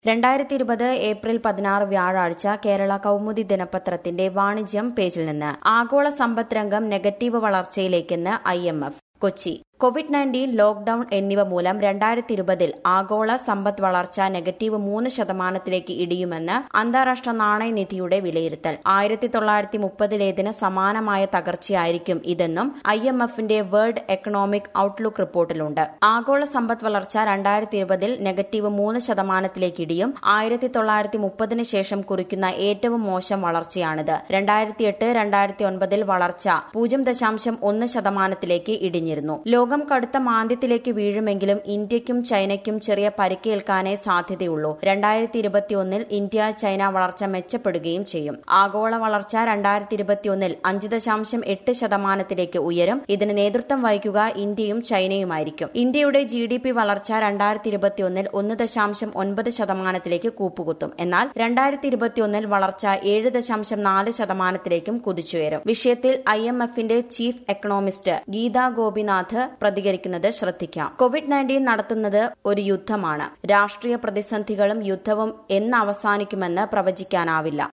രണ്ടായിരത്തി ഇരുപത് ഏപ്രിൽ പതിനാറ് വ്യാഴാഴ്ച കേരള കൗമുദി ദിനപത്രത്തിന്റെ വാണിജ്യം പേജിൽ നിന്ന് ആഗോള സമ്പദ് രംഗം നെഗറ്റീവ് വളർച്ചയിലേക്കെന്ന് I M F Kochi Covid nineteen lockdown എന്നിവ മൂലം രണ്ടായിരത്തി ഇരുപതിൽ ആഗോള സമ്പദ് വളർച്ച നെഗറ്റീവ് മൂന്ന് ശതമാനത്തിലേക്ക് ഇടിയുമെന്ന് അന്താരാഷ്ട്ര നാണയനിധിയുടെ വിലയിരുത്തൽ ആയിരത്തി തൊള്ളായിരത്തി മുപ്പതിലേതിന് സമാനമായ തകർച്ചയായിരിക്കും ഇതെന്നും ഐ എം എഫിന്റെ വേൾഡ് എക്കണോമിക് ഔട്ട്ലുക്ക് റിപ്പോർട്ടിലുണ്ട് ആഗോള സമ്പദ് വളർച്ച രണ്ടായിരത്തി ഇരുപതിൽ നെഗറ്റീവ് മൂന്ന് ശതമാനത്തിലേക്ക് ഇടിയും ആയിരത്തി തൊള്ളായിരത്തി മുപ്പതിന് ശേഷം കുറിക്കുന്ന ഏറ്റവും മോശം വളർച്ചയാണിത് രണ്ടായിരത്തി എട്ട് രണ്ടായിരത്തി ഒൻപതിൽ വളർച്ച പൂജ്യം ദശാംശം ഒന്ന് ശതമാനത്തിലേക്ക് ഇടിഞ്ഞിരുന്നു ലോകം കടുത്ത മാന്ദ്യത്തിലേക്ക് വീഴുമെങ്കിലും ഇന്ത്യയ്ക്കും ചൈനയ്ക്കും ചെറിയ പരിക്കേൽക്കാനേ സാധ്യതയുള്ളൂ രണ്ടായിരത്തി ഇരുപത്തിയൊന്നിൽ ഇന്ത്യ ചൈന വളർച്ച മെച്ചപ്പെടുകയും ചെയ്യും ആഗോള വളർച്ച രണ്ടായിരത്തി ഇരുപത്തിയൊന്നിൽ അഞ്ച് ദശാംശം എട്ട് ശതമാനത്തിലേക്ക് ഉയരും ഇതിന് നേതൃത്വം വഹിക്കുക ഇന്ത്യയും ചൈനയുമായിരിക്കും ഇന്ത്യയുടെ ജി ഡി പി വളർച്ച രണ്ടായിരത്തി ഇരുപത്തിയൊന്നിൽ ഒന്ന് ദശാംശം ഒൻപത് ശതമാനത്തിലേക്ക് കൂപ്പുകുത്തും എന്നാൽ രണ്ടായിരത്തി ഇരുപത്തിയൊന്നിൽ വളർച്ച ഏഴ് ദശാംശം നാല് ശതമാനത്തിലേക്കും കുതിച്ചുയരും വിഷയത്തിൽ ഐ എം എഫിന്റെ ചീഫ് എക്കണോമിസ്റ്റ് ഗീതാ ഗോപിനാഥ് പ്രതികരിക്കുന്നത് ശ്രദ്ധിക്കാം കോവിഡ് നയൻറ്റീൻ നടത്തുന്നത് ഒരു യുദ്ധമാണ് രാഷ്ട്രീയ പ്രതിസന്ധികളും യുദ്ധവും എന്ന് അവസാനിക്കുമെന്ന് പ്രവചിക്കാനാവില്ല